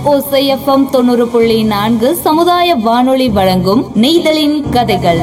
ஓசைஎஃப்எம் தொண்ணூறு புள்ளி நான்கு சமுதாய வானொலி வழங்கும் நெய்தலின் கதைகள்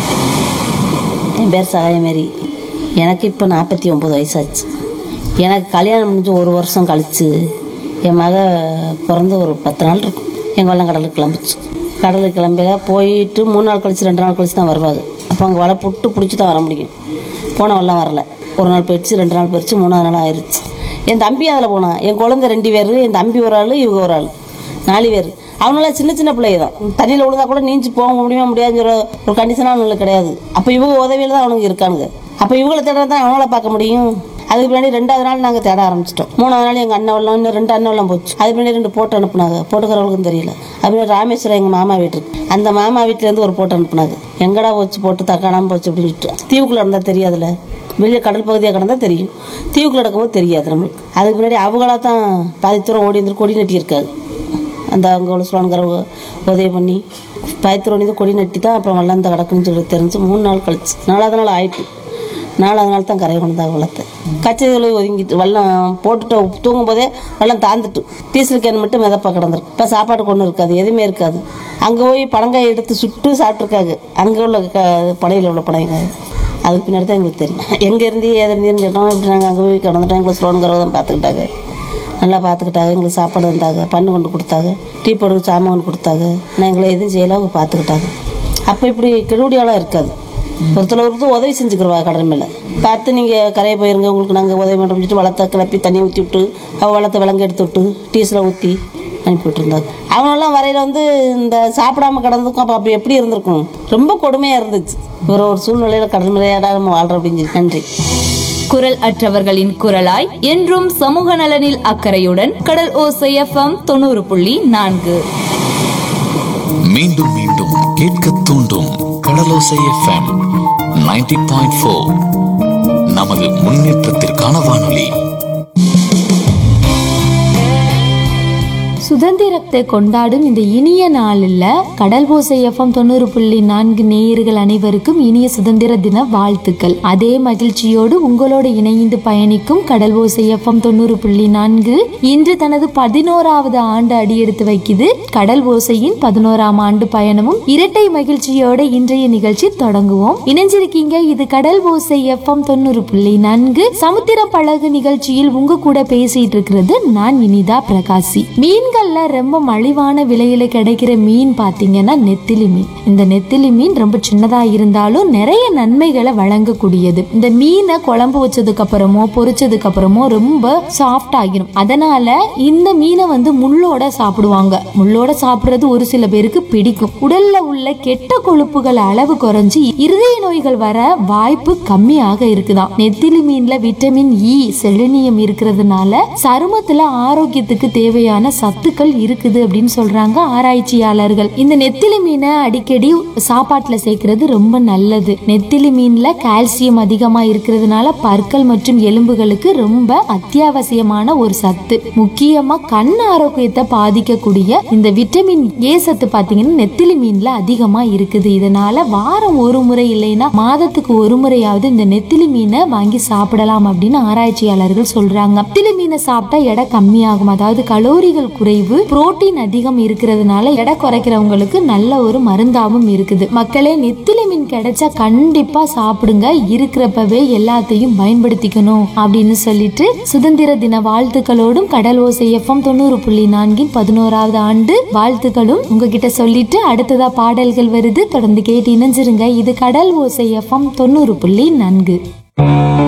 என் பேர் சகாயமேரி எனக்கு இப்போ நாற்பத்தி ஒம்பது வயசாச்சு எனக்கு கல்யாணம் முடிஞ்சு ஒரு வருஷம் கழிச்சு என் மக பிறந்து ஒரு பத்து நாள் இருக்கும் எங்கள் வெள்ளம் கடலுக்கு கிளம்பிச்சு கடலுக்கு கிளம்பில போயிட்டு மூணு நாள் கழிச்சு ரெண்டு நாள் கழிச்சு தான் வருவாங்க அப்போ அங்கே வலை புட்டு பிடிச்சி தான் வர முடியும் போன வெள்ளம் வரல ஒரு நாள் போயிடுச்சு ரெண்டு நாள் போயிடுச்சு மூணாவது நாள் ஆயிடுச்சு என் தம்பி அதில் போனான் என் குழந்தை ரெண்டு பேர் என் தம்பி ஒரு ஆள் இவங்க ஒரு ஆள் நாலு பேர் அவங்களாம் சின்ன சின்ன பிள்ளைங்க தான் தண்ணியில் விழுந்தா கூட நீஞ்சி போக முடியுமா முடியாதுங்கிற ஒரு கண்டிஷனாக அவங்களுக்கு கிடையாது அப்போ இவங்க உதவியில் தான் அவனுங்க இருக்கானுங்க அப்போ இவங்களை தேட தான் அவங்கள பார்க்க முடியும் அதுக்கு பின்னாடி ரெண்டாவது நாள் நாங்கள் தேட ஆரம்பிச்சிட்டோம் மூணாவது நாள் எங்கள் அண்ணன் வெள்ளம் இன்னும் ரெண்டு அண்ணன் வெள்ளம் போச்சு அதுக்கு பின்னாடி ரெண்டு போட்டு அனுப்புனாங்க போட்டுக்கிறவங்களுக்கும் தெரியல அது ராமேஸ்வரம் எங்கள் மாமா வீட்டுக்கு அந்த மாமா வீட்டிலேருந்து ஒரு போட்டு அனுப்புனாங்க எங்கடா போச்சு போட்டு தக்கானாம போச்சு அப்படின்னு சொல்லிட்டு தீவுக்குள்ளே இருந்தால் தெரியாதுல்ல வெளியே கடல் பகுதியாக கிடந்தா தெரியும் தீவுக்குள்ள நடக்கும்போது தெரியாது நம்மளுக்கு அதுக்கு முன்னாடி அவங்களா தான் பாதி தூரம் ஓடி வந்து கொடி நட்டியிருக்காங்க அந்த அங்கே உள்ள சுவானுங்கிறவங்க உதவி பண்ணி பாதி தூரம் வந்து கொடி நட்டி தான் அப்புறம் வெள்ளம் இந்த கிடக்குன்னு சொல்லி தெரிஞ்சு மூணு நாள் கழிச்சு நாலாவது நாள் ஆயிட்டு நாலாவது நாள் தான் கரையை கொண்டு வெள்ளத்தை கச்சேரிகளை ஒதுங்கிட்டு வெள்ளம் போட்டுட்டு தூங்கும் போதே வெள்ளம் தாந்துட்டு டீசல் கேன் மட்டும் மிதப்பா கிடந்திருக்கு இப்போ சாப்பாடு கொண்டு இருக்காது எதுவுமே இருக்காது அங்கே போய் பழங்காய் எடுத்து சுட்டு சாப்பிட்ருக்காங்க அங்கே உள்ள க படையில் உள்ள படையங்க அதுக்கு பின்னாடி தான் எங்களுக்கு தெரியும் எங்கே இருந்து ஏது இருந்தீன்னு கேட்டோம் இப்படி நாங்கள் அங்கே போய் கிடந்துட்டோம் எங்களை ஸ்லோனுங்கிறவ தான் பார்த்துக்கிட்டாங்க நல்லா பார்த்துக்கிட்டாங்க எங்களுக்கு சாப்பாடு வந்தாங்க பண்ணு கொண்டு கொடுத்தாங்க டீ போடு சாமான் கொண்டு கொடுத்தாங்க நான் எங்களை எதுவும் செய்யல அவங்க பார்த்துக்கிட்டாங்க அப்போ இப்படி கெடுபடியாலாம் இருக்காது ஒருத்தர் ஒருத்தர் உதவி செஞ்சுக்கிறவா கடல் மேலே பார்த்து நீங்கள் கரையை போயிருங்க உங்களுக்கு நாங்கள் உதவி பண்ணுறோம் சொல்லிட்டு வளத்தை கிளப்பி தண்ணி ஊற்றி விட்டு அவள் வளத்தை விலங்கு எடுத்து விட்டு டீசலை ஊற்றி அனுப்பி விட்டுருந்தாங்க அவனெல்லாம் வரையில் வந்து இந்த சாப்பிடாம கிடந்ததுக்கும் அப்போ அப்படி எப்படி இருந்திருக்கும் ரொம்ப கொடுமையாக இருந்துச்சு ஒரு ஒரு சூழ்நிலையில் கடல் மேலையாடா நம்ம வாழ்கிறோம் அப்படின்னு சொல்லி நன்றி குரல் அற்றவர்களின் குரலாய் என்றும் சமூக நலனில் அக்கறையுடன் கடல் ஓசைஎஃப்எம் தொண்ணூறு புள்ளி நான்கு மீண்டும் மீண்டும் கேட்க தூண்டும் கடலோசை எஃப்எம் 90.4 பாயிண்ட் நமது முன்னேற்றத்திற்கான வானொலி சுதந்திரத்தை கொண்டாடும் இந்த இனிய நாளில் கடல் ஓசை எஃப்எம் தொண்ணூறு புள்ளி நான்கு நேயர்கள் அனைவருக்கும் இனிய சுதந்திர தின வாழ்த்துக்கள் அதே மகிழ்ச்சியோடு உங்களோடு இணைந்து பயணிக்கும் கடல் ஓசை எஃப்எம் தொண்ணூறு புள்ளி நான்கு இன்று தனது பதினோராவது ஆண்டு அடியெடுத்து வைக்குது கடல் ஓசையின் பதினோராம் ஆண்டு பயணமும் இரட்டை மகிழ்ச்சியோட இன்றைய நிகழ்ச்சி தொடங்குவோம் இணைஞ்சிருக்கீங்க இது கடல் ஓசை எஃப்எம் தொண்ணூறு புள்ளி நான்கு சமுத்திர பழகு நிகழ்ச்சியில் உங்க கூட பேசிட்டு இருக்கிறது நான் இனிதா பிரகாசி மீன்கள்ல ரொம்ப மலிவான விலையில கிடைக்கிற மீன் பாத்தீங்கன்னா நெத்திலி மீன் இந்த நெத்திலி மீன் ரொம்ப சின்னதா இருந்தாலும் நிறைய நன்மைகளை வழங்கக்கூடியது இந்த மீனை குழம்பு வச்சதுக்கு அப்புறமோ பொரிச்சதுக்கு அப்புறமோ ரொம்ப சாஃப்ட் ஆகிரும் அதனால இந்த மீனை வந்து முள்ளோட சாப்பிடுவாங்க முள்ளோட சாப்பிடுறது ஒரு சில பேருக்கு பிடிக்கும் உடல்ல உள்ள கெட்ட கொழுப்புகள் அளவு குறைஞ்சு இருதய நோய்கள் வர வாய்ப்பு கம்மியாக இருக்குதாம் நெத்திலி மீன்ல விட்டமின் இ செலினியம் இருக்கிறதுனால சருமத்துல ஆரோக்கியத்துக்கு தேவையான சத்துக்கள் இருக்குது அப்படின்னு சொல்றாங்க ஆராய்ச்சியாளர்கள் இந்த நெத்திலி மீனை அடிக்கடி சாப்பாட்டுல சேர்க்கிறது ரொம்ப நல்லது நெத்திலி மீன்ல கால்சியம் அதிகமா இருக்கிறதுனால பற்கள் மற்றும் எலும்புகளுக்கு ரொம்ப அத்தியாவசியமான ஒரு சத்து முக்கியமா கண் ஆரோக்கியத்தை பாதிக்கக்கூடிய இந்த விட்டமின் ஏ சத்து பாத்தீங்கன்னா நெத்திலி மீன்ல அதிகமா இருக்குது இதனால வாரம் ஒரு முறை இல்லைன்னா மாதத்துக்கு ஒரு முறையாவது இந்த நெத்திலி மீனை வாங்கி சாப்பிடலாம் அப்படின்னு ஆராய்ச்சியாளர்கள் சொல்றாங்க நெத்திலி மீனை சாப்பிட்டா எடை கம்மியாகும் அதாவது கலோரிகள் குறைவு புரோட்டீன் அதிகம் இருக்கிறதுனால எடை குறைக்கிறவங்களுக்கு நல்ல ஒரு மருந்தாவும் இருக்குது மக்களே நெத்திலி மீன் கிடைச்சா கண்டிப்பா சாப்பிடுங்க இருக்கிறப்பவே எல்லாத்தையும் பயன்படுத்திக்கணும் அப்படின்னு சொல்லிட்டு சுதந்திர தின வாழ்த்துக்களோடும் கடல் ஓசை எஃப்எம் தொண்ணூறு புள்ளி நான்கின் பதினோராவது ஆண்டு வாழ்த்துக்களும் உங்ககிட்ட சொல்லிட்டு அடுத்ததா பாடல்கள் வருது தொடர்ந்து கேட்டு இணைஞ்சிருங்க இது கடல் ஓசை எஃப்எம் தொண்ணூறு புள்ளி நான்கு